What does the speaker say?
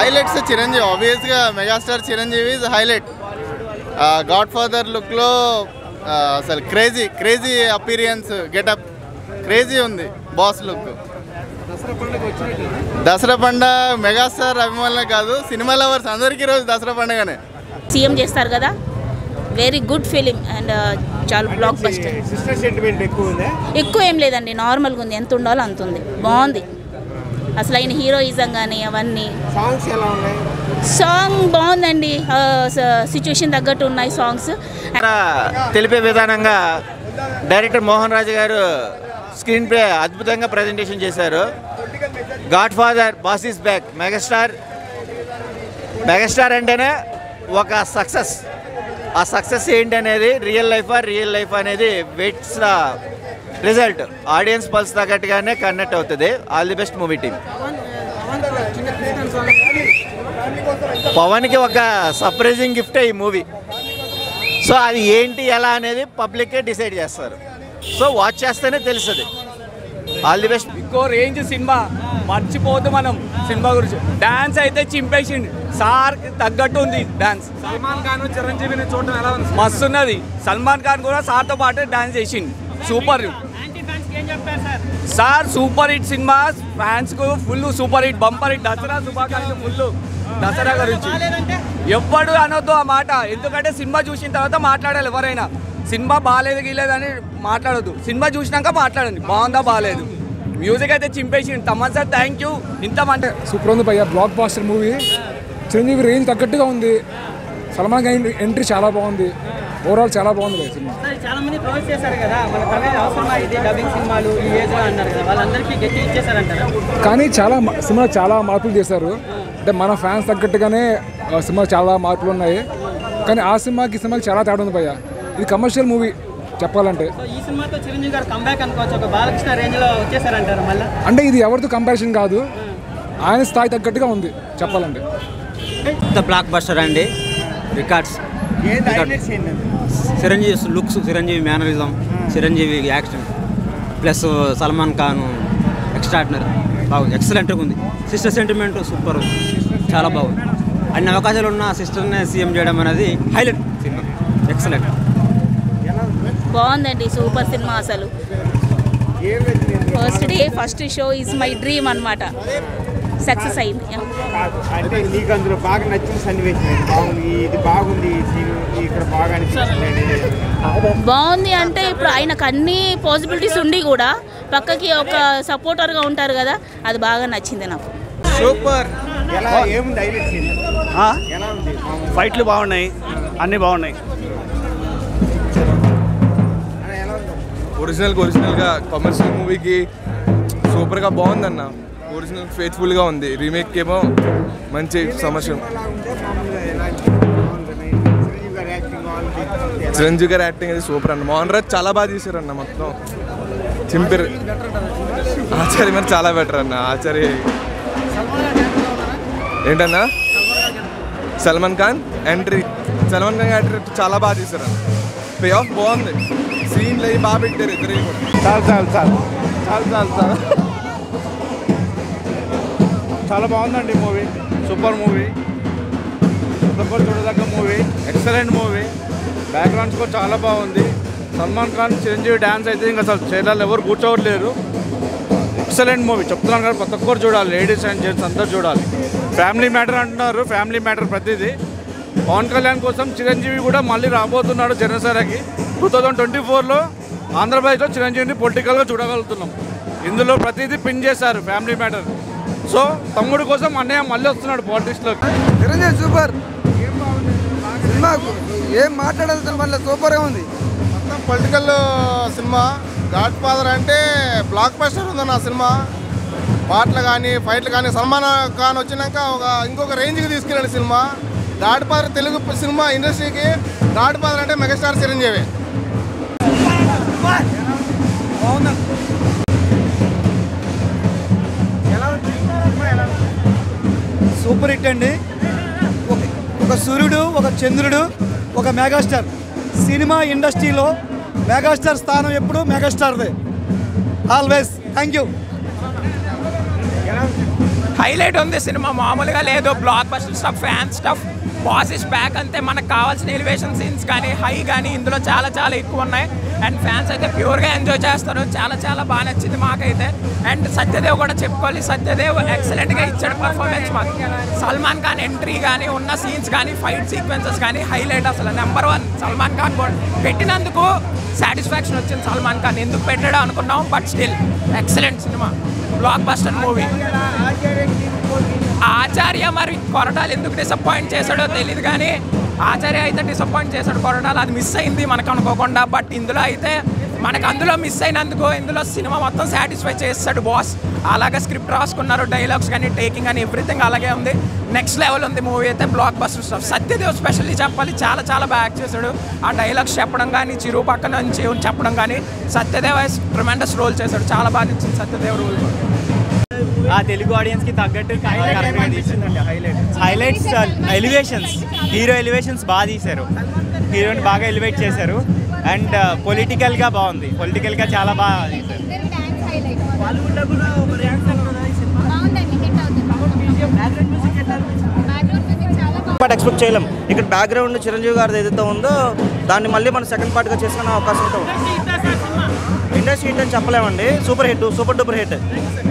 Highlights Chiranjeevi ఆబ్వియస్గా megastar Chiranjeevi is highlight Godfather లుక్లో అసలు crazy crazy appearance getup crazy ఉంది బాస్ లుక్ దసరా పండుగ మెగాస్టార్ అభిమానులే కాదు సినిమా లవర్స్ అందరికీ రోజు దసరా పండుగనే సీఎం చేస్తారు కదా వెరీ గుడ్ ఫిలిం అండ్ చాలా బ్లాక్ బస్టర్ సిస్టర్ సెంటిమెంట్ ఎక్కువ ఉందా ఎక్కువ ఏం లేదండి నార్మల్గా ఉంది ఎంత ఉండాలో అంత ఉంది బాగుంది అసలు ఆయన హీరోయిజం కానీ అవన్నీ సాంగ్స్ ఎలా ఉన్నాయి సాంగ్ బాగుందండి సిచ్యువేషన్ తగ్గట్టు ఉన్నాయి సాంగ్స్ తెలిపే విధానంగా director Mohan Raju garu screenplay అద్భుతంగా ప్రజెంటేషన్ చేశారు Godfather boss is back megastar megastar అంటేనే ఒక సక్సెస్ ఆ సక్సెస్ ఏంటి అనేది రియల్ లైఫ్ రియల్ లైఫ్ అనేది waits the result audience pulse తగ్గట్టుగానే కనెక్ట్ అవుతుంది all the best movie team పవన్కి ఒక సర్ప్రైజింగ్ గిఫ్టే ఈ మూవీ సో అది ఏంటి ఎలా అనేది పబ్లికే డిసైడ్ చేస్తారు సో వాచ్ చేస్తేనే తెలుస్తుంది ఆల్ ది బెస్ట్ ఇంకో రేంజ్ సినిమా మర్చిపోదు మనం సినిమా గురించి డాన్స్ అయితే చింపేసింది సార్ తగ్గట్టు ఉంది డాన్స్ సల్మాన్ ఖాన్ చిరంజీవిని చూడటం ఎలా ఉంది మస్తు ఉన్నది సల్మాన్ ఖాన్ కూడా సార్తో పాటు డాన్స్ చేసింది super sir super hit cinema fans కు full super hit bumper hit Dasara శుభాకాంక్షలు ఫుల్ దసరా గురించి ఎవ్వడు అనొద్దు ఆ మాట ఎందుకంటే సినిమా చూసిన తర్వాత మాట్లాడాలి ఎవరైనా సినిమా బాగాలేదు గీలేదని మాట్లాడొద్దు సినిమా చూసినాక మాట్లాడండి బాగుందా బాగాలేదు మ్యూజిక్ అయితే చింపేసింది తమన్ సార్ థ్యాంక్ యూ ఇంత మంట సూపర్ ఉంది భయ్య blockbuster movie Chiranjeevi range తగ్గట్టుగా ఉంది సల్మాన్ ఖాన్ ఎంట్రీ చాలా బాగుంది ఓవరాల్ చాలా బాగుంది భయ్య సినిమా చాలా మంది ప్రొవైడ్ చేశారు కదా మన తమిళ అవసరమా ఇది డబ్బింగ్ సినిమాలు ఈ ఏజ్ లో అన్నారు కదా వాళ్ళందరికీ గట్టి ఇచ్చేసారంటారా కానీ చాలా మ- సినిమా చాలా మార్పులు చేశారు అంటే మన ఫ్యాన్స్ తగ్గట్టుగానే ఆ, సినిమా చాలా మార్పులు ఉన్నాయి కానీ ఆ సినిమాకి ఈ సినిమాకి చాలా తేడా ఉంది భయ్య ఇది కమర్షియల్ మూవీ చెప్పాలంటే సో ఈ సినిమాతో చిరంజీవి గారు కంబ్యాక్ అనుకోవచ్చు ఒక బాలకృష్ణ రేంజ్ లో వచ్చేసారంటారు మళ్ళీ అంటే ఇది ఎవరితో కంపారిజన్ కాదు ఆయన స్థాయి తగ్గట్టుగా ఉంది చెప్పాలంటే పెద్ద బ్లాక్ బస్టర్ అండి రికార్డ్స్ ఏంటి హైలైట్స్ ఏంటంటే Chiranjeevi looks Chiranjeevi mannerism Chiranjeevi action plus Salman Khan extraordinary బాగుంది ఎక్సలెంట్గా ఉంది సిస్టర్ సెంటిమెంట్ సూపర్ చాలా బాగుంది అన్ని అవకాశాలు ఉన్న సిస్టర్నే సీఎం చేయడం అనేది హైలైట్ సినిమా ఎక్సలెంట్ బాగుందండి సూపర్ సినిమా అసలు ఏం నచ్చింది? First day first show is my dream అనమాట సక్సెస్ అయింది కాదు. అంటే నీకు అందులో బాగా నచ్చిన సన్నివేశం ఏంటి? బాగుంది ఇది బాగుంది ఈ సీన్ ఇక్కడ బాగా అనిపిస్తుంది అనేది. బాగుంది అంటే ఇప్పుడు ఆయనకు అన్ని పాసిబిలిటీస్ ఉండి కూడా పక్కకి ఒక సపోర్టర్గా ఉంటారు కదా అది బాగా నచ్చింది నాకు సూపర్ ఎలా ఏముంది హైలైట్స్ ఏంటి? ఎలా ఉంది ఫైట్లు బాగున్నాయి అన్నీ బాగున్నాయి అలా ఎలా ఉంది ఒరిజినల్ ఒరిజినల్గా కమర్షియల్ మూవీకి సూపర్గా బాగుందన్న ఒరిజినల్ ఫేత్ఫుల్గా ఉంది రీమేక్ ఏమో మంచి సమస్య ఎలా ఉంటే మామూలుగా ఎలా అనిపిస్తుంది? బాగుంది. చిరంజీవి గారి యాక్టింగ్ బాగుంది. ఎలా చిరంజీవి గారి యాక్టింగ్ అది సూపర్ అన్న మోహన్ రాజ్ చాలా బాగా తీశారన్న మొత్తం చింపిర్ ఆచార్య మరి చాలా బెటర్ అన్న ఆచార్య ఏంటన్నా సల్మాన్ ఖాన్ ఎంట్రీ సల్మాన్ ఖాన్ ఎంట్రీ చాలా బాగా తీశారన్న పే ఆఫ్ బాగుంది సీన్లు అవి బాగా పెట్టారు ఇద్దరు కూడా చాలు చాలు చాలు చాలు చాలు చాలు చాలా బాగుందండి మూవీ సూపర్ మూవీ సూపర్ చూడదగ్గ movie excellent movie background score చాలా బాగుంది సల్మాన్ ఖాన్ చిరంజీవి డ్యాన్స్ అయితే ఇంకా అసలు చైర్లలో ఎవరు కూర్చోవట్లేరు ఎక్సలెంట్ మూవీ చెప్తున్నాను కదా ప్రతి ఒక్కరు చూడాలి లేడీస్ అండ్ జెంట్స్ అందరు చూడాలి ఫ్యామిలీ మ్యాటర్ అంటున్నారు ఫ్యామిలీ మ్యాటర్ ప్రతిదీ పవన్ కళ్యాణ్ కోసం చిరంజీవి కూడా మళ్ళీ రాబోతున్నాడు జనసేనకి టూ థౌజండ్ ట్వంటీ ఫోర్లో ఆంధ్రప్రదేశ్లో చిరంజీవిని పొలిటికల్గా చూడగలుగుతున్నాం ఇందులో ప్రతిదీ పిన్ చేశారు ఫ్యామిలీ మ్యాటర్ సో తమ్ముడు కోసం అన్నయ్య మళ్ళీ వస్తున్నాడు పాలిటిక్స్లోకి చిరంజీవి సూపర్ సినిమా ఏం మాట్లాడాల్సిన మళ్ళీ సూపర్గా ఉంది మొత్తం పొలిటికల్ సినిమా గాడ్ ఫాదర్ అంటే బ్లాక్ బస్టర్ ఉందన్న ఆ సినిమా పాటలు కానీ ఫైట్లు కానీ సల్మాన్ ఖాన్ వచ్చినాక ఒక ఇంకొక రేంజ్కి తీసుకెళ్ళాడు cinema Godfather Telugu cinema ఇండస్ట్రీకి గాడ్ ఫాదర్ అంటే మెగాస్టార్ చిరంజీవి సూపర్ హిట్ అండి ఒక- ఒక సూర్యుడు ఒక చంద్రుడు ఒక మెగాస్టార్ సినిమా ఇండస్ట్రీలో మెగాస్టార్ స్థానం ఎప్పుడు మెగాస్టార్దే ఆల్వేస్ థ్యాంక్ యూ హైలైట్ ఉంది సినిమా మామూలుగా లేదు blockbuster stuff fan stuff boss is back అంతే మనకు కావాల్సిన ఎలివేషన్ సీన్స్ కానీ హై కానీ ఇందులో చాలా చాలా ఎక్కువ ఉన్నాయి అండ్ ఫ్యాన్స్ అయితే ప్యూర్గా ఎంజాయ్ చేస్తారు చాలా చాలా బాగా నచ్చింది మాకైతే అండ్ సత్యదేవ్ కూడా చెప్పుకోవాలి సత్యదేవ్ ఎక్సలెంట్గా ఇచ్చాడు పర్ఫార్మెన్స్ మాకు సల్మాన్ ఖాన్ ఎంట్రీ కానీ ఉన్న సీన్స్ కానీ ఫైట్ సీక్వెన్సెస్ కానీ హైలైట్ అసలు నెంబర్ వన్ సల్మాన్ ఖాన్ కూడా పెట్టినందుకు సాటిస్ఫాక్షన్ వచ్చింది సల్మాన్ ఖాన్ ఎందుకు పెట్టాడో అనుకున్నాం but still excellent cinema blockbuster movie Acharya మరి కొరటాలు ఎందుకు డిసప్పాయింట్ చేశాడో తెలియదు కానీ ఆచార్య అయితే డిసప్పాయింట్ చేశాడు కొరటాలు అది మిస్ అయింది మనకు అనుకోకుండా బట్ ఇందులో అయితే మనకు అందులో మిస్ అయినందుకు ఇందులో సినిమా మొత్తం సాటిస్ఫై చేస్తాడు బాస్ అలాగే స్క్రిప్ట్ రాసుకున్నారు డైలాగ్స్ కానీ టేకింగ్ కానీ ఎవ్రీథింగ్ అలాగే ఉంది నెక్స్ట్ లెవెల్ ఉంది మూవీ అయితే blockbuster stuff Satyadev specially చెప్పాలి చాలా చాలా బాగా యాక్ట్ చేశాడు ఆ డైలాగ్స్ చెప్పడం కానీ చిరు పక్కన నుంచి చెప్పడం కానీ సత్యదేవ్ ట్రిమెండస్ రోల్ చేశాడు చాలా బాగా నచ్చింది సత్యదేవ్ రోల్ ఆ తెలుగు ఆడియన్స్ కి తగ్గట్టు హైలైట్స్ ఎలివేషన్స్ హీరో ఎలివేషన్స్ బాగా తీశారు హీరోని బాగా ఎలివేట్ చేశారు అండ్ పొలిటికల్ గా బాగుంది పొలిటికల్ గా చాలా బాగా తీశారు పార్ట్ ఎక్స్పెక్ట్ చేయలేం ఇక్కడ బ్యాక్గ్రౌండ్ చిరంజీవి గారిది ఏదైతే ఉందో దాన్ని మళ్ళీ మనం సెకండ్ పార్ట్గా చేసుకునే అవకాశం ఉంటుంది ఇండస్ట్రీ హిట్ అని చెప్పలేమండి super hit super duper hit